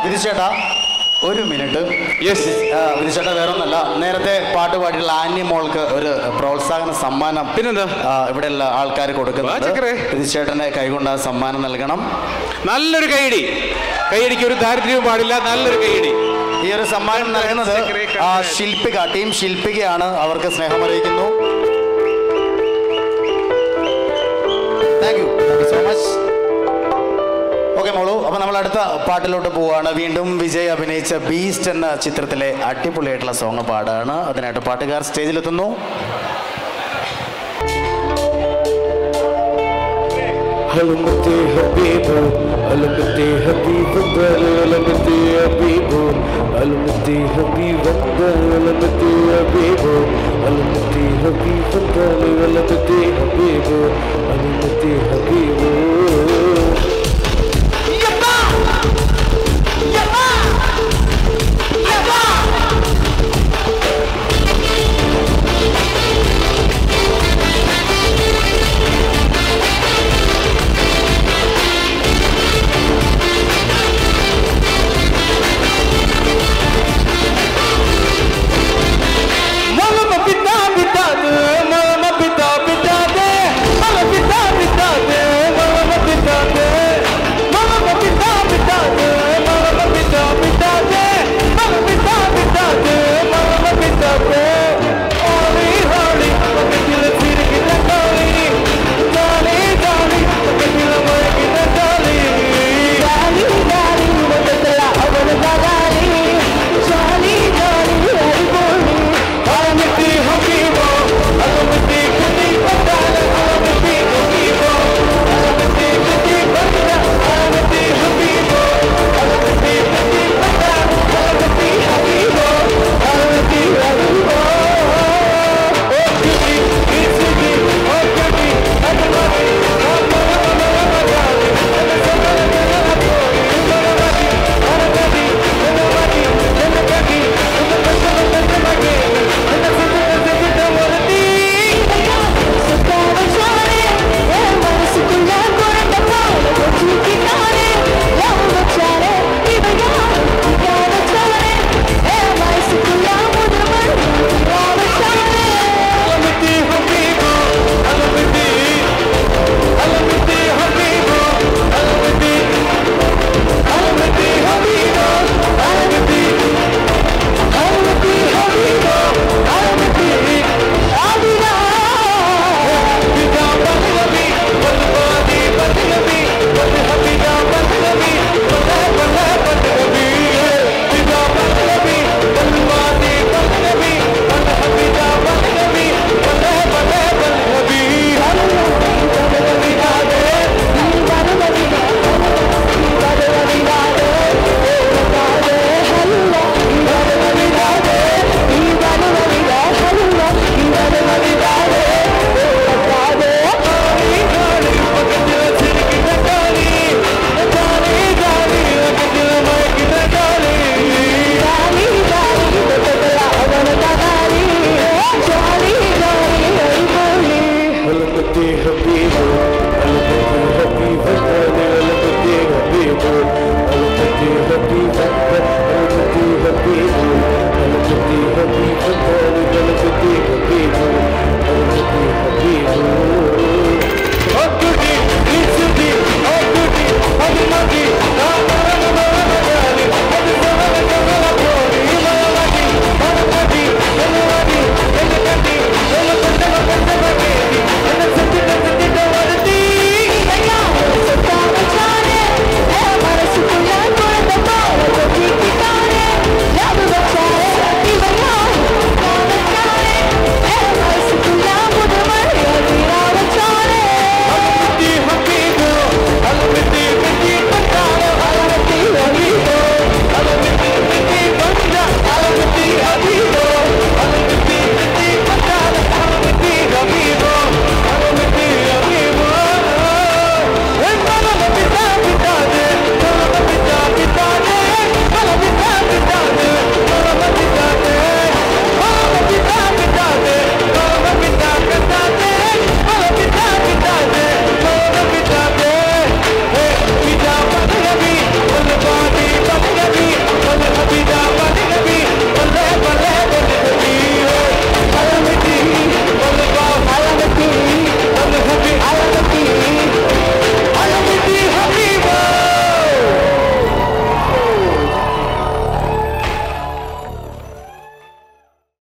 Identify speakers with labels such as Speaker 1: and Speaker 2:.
Speaker 1: വിധിച്ചേട്ടാ ഒരു minute
Speaker 2: yes
Speaker 1: വിധിച്ചേട്ടാ വേറെ ഒന്നല്ല നേരത്തെ പാട്ട് പാടിയുള്ള ആന്റി മോൾക്ക് ഒരു പ്രോത്സാഹന സമ്മാനം
Speaker 2: പിന്നെന്താ
Speaker 1: ആ, ഇവിടെയുള്ള ആൾക്കാർ കൊടുക്കുന്നുണ്ട്
Speaker 2: വാ, ചക്കരെ.
Speaker 1: വിധിച്ചേട്ടനെ കൈകൊണ്ട് ആ സമ്മാനം നൽകണം
Speaker 2: നല്ലൊരു കൈയടി കൈയടിക്ക് ഒരു ദാരിദ്ര്യവും പാടില്ല നല്ലൊരു കൈയടി
Speaker 1: ഈ ഒരു സമ്മാനം നൽകുന്നത് ആ ശില്പിക ടീം ശില്പികയാണ് അവർക്ക് സ്നേഹം അറിയിക്കുന്നു thank you thank you so much okay മോളു അപ്പൊ നമ്മൾ അടുത്ത പാട്ടിലോട്ട് പോവാണ് വീണ്ടും വിജയ് അഭിനയിച്ച ബീസ്റ്റ് എന്ന ചിത്രത്തിലെ അടിപൊളിയായിട്ടുള്ള സോങ് പാടാണ് അതിനായിട്ട് പാട്ടുകാർ സ്റ്റേജിലെത്തുന്നു
Speaker 3: علمتي حبيبو علمتي حبيب بل علمتي حبيبو علمتي حبيب بل علمتي حبيبو علمتي حبيب بل علمتي حبيبو علمتي حبيبو